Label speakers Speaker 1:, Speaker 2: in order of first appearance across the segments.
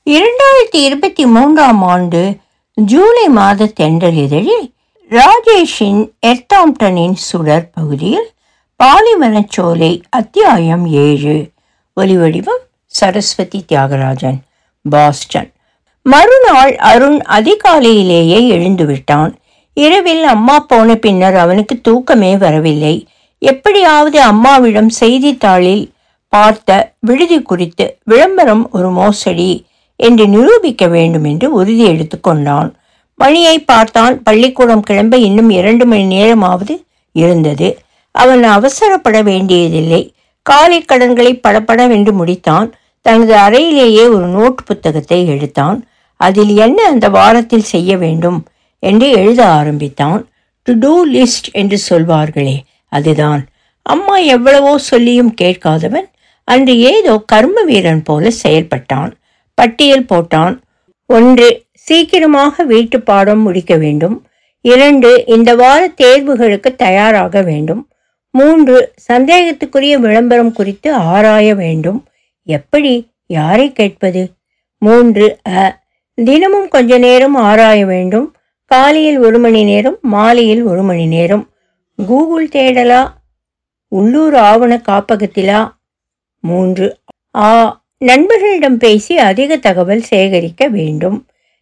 Speaker 1: இரண்டாயிரத்தி இருபத்தி மூன்றாம் ஆண்டு ஜூலை மாத தென்றல் இதழில் ராஜேஷின் எர்த்தாம்டனின் சுடர் பகுதியில் பாலிவனச்சோலை அத்தியாயம் ஏழு ஒலிவடிவம் சரஸ்வதி தியாகராஜன் பாஸ்டன் மறுநாள் அருண் அதிகாலையிலேயே எழுந்துவிட்டான் இரவில் அம்மா போன பின்னர் அவனுக்கு தூக்கமே வரவில்லை எப்படியாவது அம்மாவிடம் செய்தித்தாளில் பார்த்த விடுதி குறித்து விளம்பரம் ஒரு மோசடி என்று நிரூபிக்க வேண்டும் என்று உறுதி எடுத்துக்கொண்டான் மணியை பார்த்தான் பள்ளிக்கூடம் கிளம்ப இன்னும் இரண்டு மணி நேரமாவது இருந்தது அவன் அவசரப்பட வேண்டியதில்லை காலை கடன்களை படபடவென்று முடித்தான் தனது அறையிலேயே ஒரு நோட் புத்தகத்தை எடுத்தான் அதில் என்ன அந்த வாரத்தில் செய்ய வேண்டும் என்று எழுத ஆரம்பித்தான் டு டூ லிஸ்ட் என்று சொல்வார்களே அதுதான் அம்மா எவ்வளவோ சொல்லியும் கேட்காதவன் அன்று ஏதோ கர்ம வீரன் போல செயல்பட்டான் பட்டியல் போட்டான் ஒன்று சீக்கிரமாக வீட்டு பாடம் முடிக்க வேண்டும் இரண்டு இந்த வார தேர்வுகளுக்கு தயாராக வேண்டும் மூன்று சந்தேகத்துக்குரிய விளம்பரம் குறித்து ஆராய வேண்டும் எப்படி யாரை கேட்பது மூன்று அ தினமும் கொஞ்ச நேரம் ஆராய வேண்டும் காலையில் ஒரு மணி நேரம் மாலையில் ஒரு மணி நேரம் கூகுள் தேடலா உள்ளூர் ஆவண காப்பகத்திலா மூன்று ஆ நண்பர்களிடம் பேசி அதிக தகவல் சேகரிக்க வேண்டும்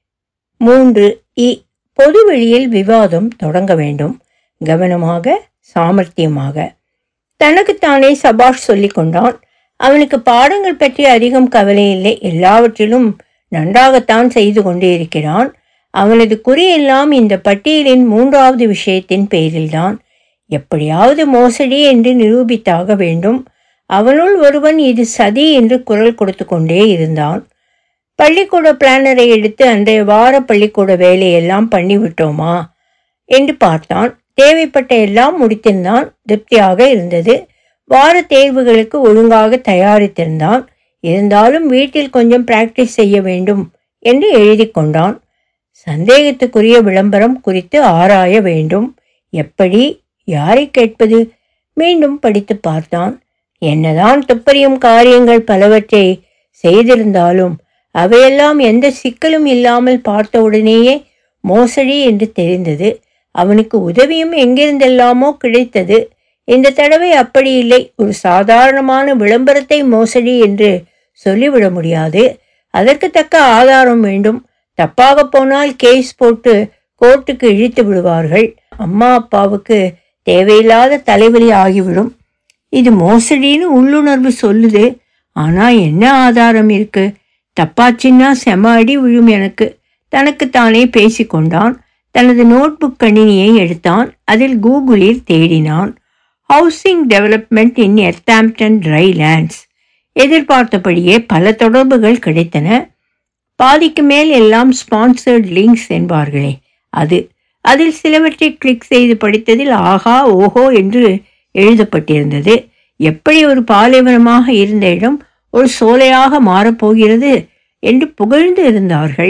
Speaker 1: மூன்று இ பொதுவெளியில் விவாதம் தொடங்க வேண்டும் கவனமாக சாமர்த்தியமாக தனக்குத்தானே சபாஷ் சொல்லிக் கொண்டான் அவனுக்கு பாடங்கள் பற்றி அதிகம் கவலை இல்லை எல்லாவற்றிலும் நன்றாகத்தான் செய்து கொண்டே இருக்கிறான் அவனது குறியெல்லாம் இந்த பட்டியலின் மூன்றாவது விஷயத்தின் பேரில்தான் எப்படியாவது மோசடி என்று நிரூபித்தாக வேண்டும் அவனுள் ஒருவன் இது சதி என்று குரல் கொடுத்து கொண்டே இருந்தான் பள்ளிக்கூட பிளானரை எடுத்து அன்றைய வார பள்ளிக்கூட வேலையெல்லாம் பண்ணிவிட்டோமா என்று பார்த்தான் தேவைப்பட்ட எல்லாம் முடித்திருந்தான் திருப்தியாக இருந்தது வார தேர்வுகளுக்கு ஒழுங்காக தயாரித்திருந்தான் இருந்தாலும் வீட்டில் கொஞ்சம் பிராக்டிஸ் செய்ய வேண்டும் என்று எழுதி கொண்டான் சந்தேகத்துக்குரிய விளம்பரம் குறித்து ஆராய வேண்டும் எப்படி யாரை கேட்பது மீண்டும் படித்து பார்த்தான் என்னதான் துப்பறியும் காரியங்கள் பலவற்றை செய்திருந்தாலும் அவையெல்லாம் எந்த சிக்கலும் இல்லாமல் பார்த்தவுடனேயே மோசடி என்று தெரிந்தது அவனுக்கு உதவியும் எங்கிருந்தெல்லாமோ கிடைத்தது இந்த தடவை அப்படி இல்லை ஒரு சாதாரணமான விளம்பரத்தை மோசடி என்று சொல்லிவிட முடியாது அதற்கு தக்க ஆதாரம் வேண்டும் தப்பாக போனால் கேஸ் போட்டு கோர்ட்டுக்கு இழுத்து விடுவார்கள் அம்மா அப்பாவுக்கு தேவையில்லாத தலைவலி ஆகிவிடும் இது மோசடின்னு உள்ளுணர்வு சொல்லுது ஆனா என்ன ஆதாரம் இருக்கு தப்பாச்சின்னா செம அடி விழும் எனக்கு தனக்குத்தானே பேசிக்கொண்டான் தனது நோட்புக் கணினியை எடுத்தான் அதில் கூகுளில் தேடினான் ஹவுசிங் டெவலப்மெண்ட் இன் எர்த்தாம்டன் ட்ரைலேண்ட்ஸ் எதிர்பார்த்தபடியே பல தொடர்புகள் கிடைத்தன பாதிக்கு மேல் எல்லாம் ஸ்பான்சர்ட் லிங்க்ஸ் என்பார்களே அது அதில் சிலவற்றை கிளிக் செய்து படித்ததில் ஆஹா ஓஹோ என்று எழுதப்பட்டிருந்தது எப்படி ஒரு பாலைவனமாக இருந்த இடம் ஒரு சோலையாக மாறப்போகிறது என்று புகழ்ந்து இருந்தார்கள்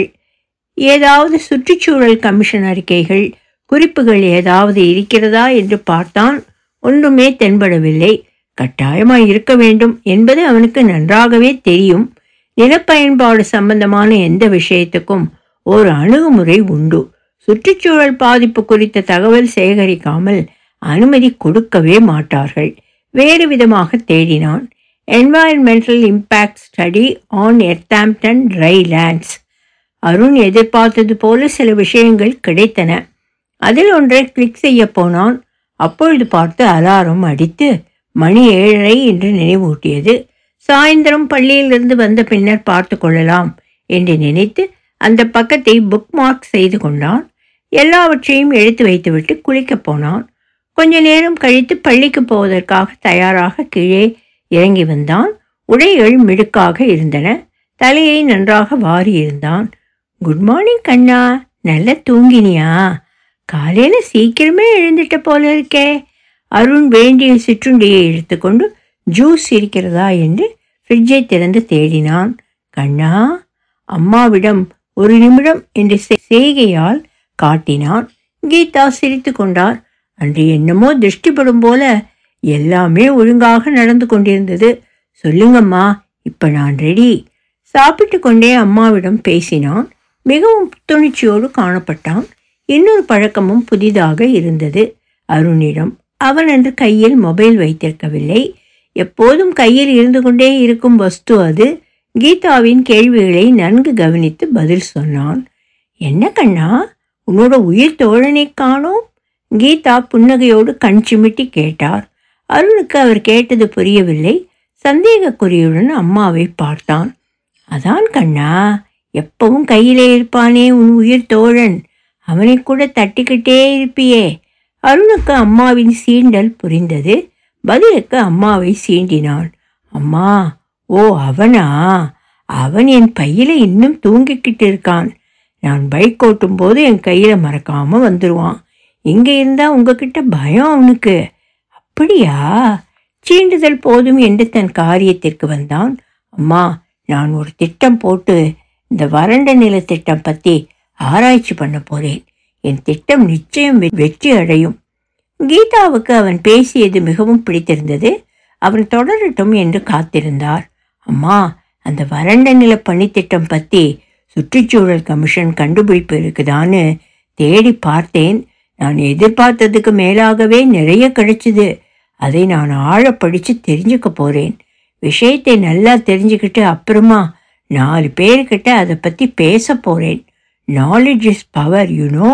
Speaker 1: ஏதாவது சுற்றுச்சூழல் கமிஷன் அறிக்கைகள் குறிப்புகள் ஏதாவது இருக்கிறதா என்று பார்த்தான் ஒன்றுமே தென்படவில்லை கட்டாயமாய் இருக்க வேண்டும் என்பது அவனுக்கு நன்றாகவே தெரியும் நிலப்பயன்பாடு சம்பந்தமான எந்த விஷயத்துக்கும் ஒரு அணுகுமுறை உண்டு சுற்றுச்சூழல் பாதிப்பு குறித்த தகவல் சேகரிக்காமல் அனுமதி கொடுக்கவே மாட்டார்கள் வேறு விதமாக தேடினான் environmental impact study on Earthampton drylands Arun எதிர்பார்த்தது போல சில விஷயங்கள் கிடைத்தன அதில் ஒன்றை கிளிக் செய்ய போனான் அப்பொழுது பார்த்து அலாரம் அடித்து மணி ஏழரை என்று நினைவூட்டியது சாயந்தரம் பள்ளியிலிருந்து வந்த பின்னர் பார்த்து கொள்ளலாம் என்று நினைத்து அந்த பக்கத்தை புக் மார்க் செய்து கொண்டான் எல்லாவற்றையும் எடுத்து வைத்துவிட்டு குளிக்கப் போனான் கொஞ்ச நேரம் கழித்து பள்ளிக்கு போவதற்காக தயாராக கீழே இறங்கி வந்தான் உடைகள் மிடுக்காக இருந்தன தலையை நன்றாக வாரி இருந்தான் குட் மார்னிங் கண்ணா நல்லா தூங்கினியா காலையில சீக்கிரமே எழுந்துட்ட போல இருக்கே அருண் வேண்டிய சிற்றுண்டியை எடுத்துக்கொண்டு ஜூஸ் இருக்கிறதா என்று ஃப்ரிட்ஜை திறந்து தேடினான் கண்ணா அம்மாவிடம் ஒரு நிமிடம் என்று செய்கையால் காட்டினான் கீதா சிரித்து கொண்டார் அன்று என்னமோ திருஷ்டிப்படும் போல எல்லாமே ஒழுங்காக நடந்து கொண்டிருந்தது சொல்லுங்கம்மா இப்ப நான் ரெடி சாப்பிட்டு கொண்டே அம்மாவிடம் பேசினான் மிகவும் புத்துணர்ச்சியோடு காணப்பட்டான் இன்னொரு பழக்கமும் புதிதாக இருந்தது அருணிடம் அவன் அன்று கையில் மொபைல் வைத்திருக்கவில்லை எப்போதும் கையில் இருந்து கொண்டே இருக்கும் வஸ்து அது கீதாவின் கேள்விகளை நன்கு கவனித்து பதில் சொன்னான் என்ன கண்ணா உன்னோட உயிர் தோழனை காணோம் கீதா புன்னகையோடு கண் சிமிட்டி கேட்டார் அருணுக்கு அவர் கேட்டது புரியவில்லை சந்தேகக்குறியுடன் அம்மாவை பார்த்தான் அதான் கண்ணா எப்பவும் கையிலே இருப்பானே உன் உயிர் தோழன் அவனை கூட தட்டிக்கிட்டே இருப்பியே அருணுக்கு அம்மாவின் சீண்டல் புரிந்தது பதிலுக்கு அம்மாவை சீண்டினான் அம்மா ஓ அவனா அவன் என் பையில இன்னும் தூங்கிக்கிட்டு இருக்கான் நான் பைக் ஓட்டும் போது என் கையில மறக்காம வந்துடுவான் இங்க இருந்தா உங்ககிட்ட பயம் அவனுக்கு அப்படியா சீண்டுதல் போதும் என்று தன் காரியத்திற்கு வந்தான் அம்மா நான் ஒரு திட்டம் போட்டு இந்த வறண்ட நில திட்டம் பத்தி ஆராய்ச்சி பண்ண போறேன் என் திட்டம் நிச்சயம் வெ- வெற்றி அடையும் கீதாவுக்கு அவன் பேசியது மிகவும் பிடித்திருந்தது அவன் தொடரட்டும் என்று காத்திருந்தார் அம்மா அந்த வறண்ட நில பணித்திட்டம் பத்தி சுற்றுச்சூழல் கமிஷன் கண்டுபிடிப்பு இருக்குதான்னு தேடி பார்த்தேன் நான் எதிர்பார்த்ததுக்கு மேலாகவே நிறைய கிடைச்சிது அதை நான் ஆழ படிச்சு தெரிஞ்சுக்க போறேன் விஷயத்தை நல்லா தெரிஞ்சுக்கிட்டு அப்புறமா நாலு பேர்கிட்ட அதை பத்தி பேச போறேன் knowledge is power you know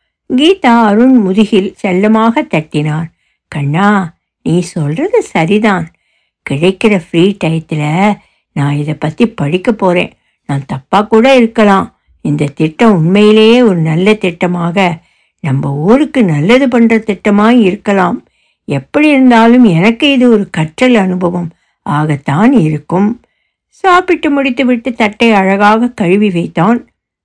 Speaker 1: Geetha Arun முதுகில் செல்லமாக தட்டினார் கண்ணா நீ சொல்றது சரிதான் கிடைக்கிற ஃப்ரீ டயத்தில் நான் இதை பற்றி படிக்க போகிறேன் நான் தப்பாக கூட இருக்கலாம் இந்த திட்டம் உண்மையிலேயே ஒரு நல்ல திட்டமாக நம்ம ஊருக்கு நல்லது பண்ணுற திட்டமாக இருக்கலாம் எப்படி இருந்தாலும் எனக்கு இது ஒரு கற்றல் அனுபவம் ஆகத்தான் இருக்கும் சாப்பிட்டு முடித்துவிட்டு தட்டை அழகாக கழுவி வைத்தான்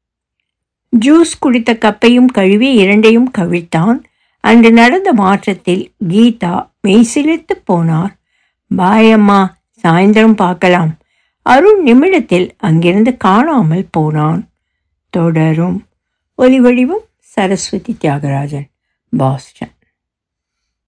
Speaker 1: ஜூஸ் குடித்த கப்பையும் கழுவி இரண்டையும் கவிழ்த்தான் அன்று நடந்த மாற்றத்தில் கீதா மெய்சிலிர்த்து போனார் பாய் அம்மா சாயந்தரம் பார்க்கலாம் அருண் நிமிடத்தில் அங்கிருந்து காணாமல் போனான் தொடரும் ஒலி வடிவம் சரஸ்வதி தியாகராஜன் பாஸ்டன்